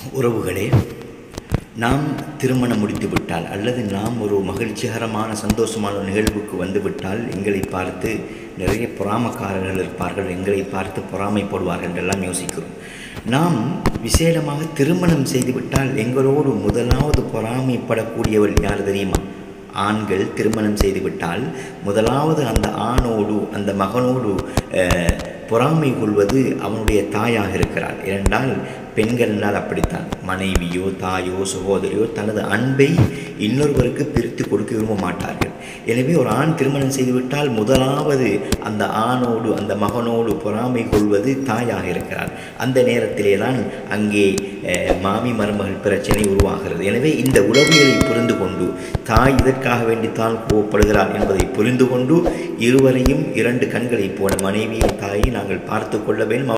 உறவுகளே நாம் திருமணம் முடித்து விட்டால் அல்லது நாம் ஒரு மகிழ்ச்சிகரமான சந்தோஷமான நிகழ்வுக்கு வந்துவிட்டால் எங்களை பார்த்து நிறைய பொறாமக்காரர்கள் இருப்பார்கள் எங்களை பார்த்து பொறாமைப்படுவார்கள் என்றெல்லாம் யோசிக்கிறோம் நாம் விசேடமாக திருமணம் செய்துவிட்டால் எங்களோடு முதலாவது பொறாமைப்படக்கூடியவள் யார் தெரியுமா ஆண்கள் திருமணம் செய்துவிட்டால் முதலாவது அந்த ஆணோடு அந்த மகனோடு அஹ், பொறாமை கொள்வது அவனுடைய தாயாக இருக்கிறார் ஏனென்றால் பெண்கள்னால் அப்படித்தான் மனைவியோ தாயோ சகோதரியோ தனது அன்பை இன்னொருவருக்கு பிரித்து கொடுக்க விரும்ப மாட்டார்கள் எனவே ஒரு ஆண் திருமணம் செய்துவிட்டால் முதலாவது அந்த ஆணோடு அந்த மகனோடு பொறாமை கொள்வது தாயாக இருக்கிறார் அந்த நேரத்திலே தான் அங்கே அஹ், மாமி மருமகள் பிரச்சனை உருவாகிறது எனவே இந்த உளவியலை புரிந்து கொண்டு தாய் இதற்காக வேண்டித்தான் கோவப்படுகிறார் என்பதை புரிந்து கொண்டு இருவரையும் இரண்டு கண்களைப் போல மனைவியை தாயை நாங்கள் பார்த்து கொள்ள வேண்டும்